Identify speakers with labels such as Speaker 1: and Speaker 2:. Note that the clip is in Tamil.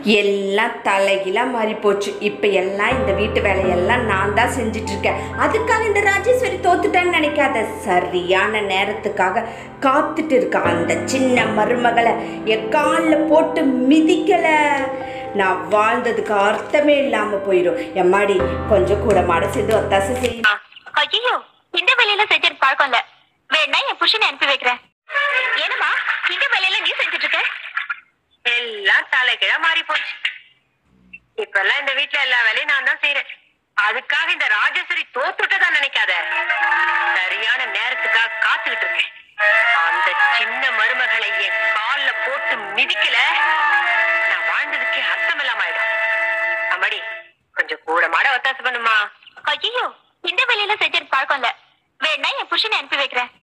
Speaker 1: எல்லாம் தலைகிலா மாறி போச்சு இப்போ எல்லாம் இந்த வீட்டு வேலையெல்லாம் நான் தான் செஞ்சுட்டு இருக்கேன் அதுக்காக இந்த ராஜேஸ்வரி தோத்துட்டான்னு நினைக்காத சரியான நேரத்துக்காக காத்துட்டு இருக்கா அந்த சின்ன மருமகளை என் காலில் போட்டு மிதிக்கல நான் வாழ்ந்ததுக்கு அர்த்தமே இல்லாம போயிடும் எம்மாடி கொஞ்சம் கூட மாட சேர்ந்து ஒத்தாசை செய்யும்
Speaker 2: ஐயோ இந்த வேலையில செஞ்சிருக்க பழக்கம் இல்ல வேணா என் புருஷனை அனுப்பி வைக்கிறேன் ஏனம்மா இந்த வேலையில நீ செஞ்சுட்டு இருக்க
Speaker 3: எல்லாம் தலைகீழ மாறி போச்சு இப்ப எல்லாம் இந்த வீட்ல எல்லா வேலையும் நான் தான் செய்யறேன் அதுக்காக இந்த ராஜேஸ்வரி தோத்துட்டதா நினைக்காத சரியான நேரத்துக்காக காத்துக்கிட்டு இருக்கேன்